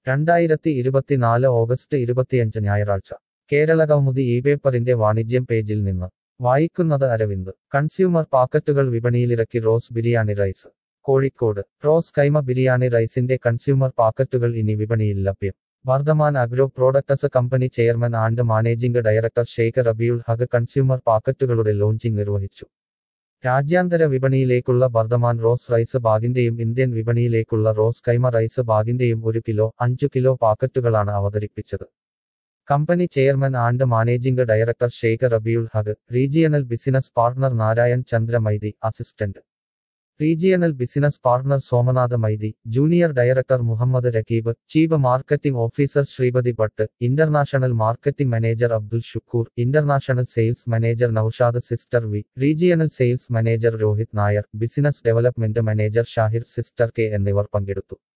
രണ്ടായിരത്തി ഇരുപത്തിനാല് ഓഗസ്റ്റ് ഇരുപത്തിയഞ്ച് ഞായറാഴ്ച കേരള കൗമുദി ഈ പേപ്പറിന്റെ വാണിജ്യം പേജിൽ നിന്ന് വായിക്കുന്നത് അരവിന്ദ് കൺസ്യൂമർ പാക്കറ്റുകൾ വിപണിയിലിറക്കി Rose biryani rice Kozhikode Rose Kaima biryani റൈസിന്റെ കൺസ്യൂമർ പാക്കറ്റുകൾ ഇനി വിപണിയിൽ ലഭ്യം Vardhaman agro products company chairman and managing director Sheikh Rabiul Haque consumer പാക്കറ്റുകളുടെ ലോഞ്ചിംഗ് നിർവഹിച്ചു രാജ്യാന്തര വിപണിയിലേക്കുള്ള വർദ്ധമാൻ റോസ് റൈസ് ബാഗിന്റെയും ഇന്ത്യൻ വിപണിയിലേക്കുള്ള റോസ് കൈമ റൈസ് ബാഗിന്റെയും ഒരു കിലോ അഞ്ചു കിലോ പാക്കറ്റുകളാണ് അവതരിപ്പിച്ചത് company chairman and managing director Sheikh Rabiul Haque regional business partner Narayan Chandra Maity assistant regional business partner Somnath മൈതി junior director Muhammad Rakib chief marketing officer Sripathi Bhat international marketing manager Abdul Shukoor international sales manager Naushad sister V regional sales manager Rohit Nair business development manager Shahir sister K എന്നിവർ പങ്കെടുത്തു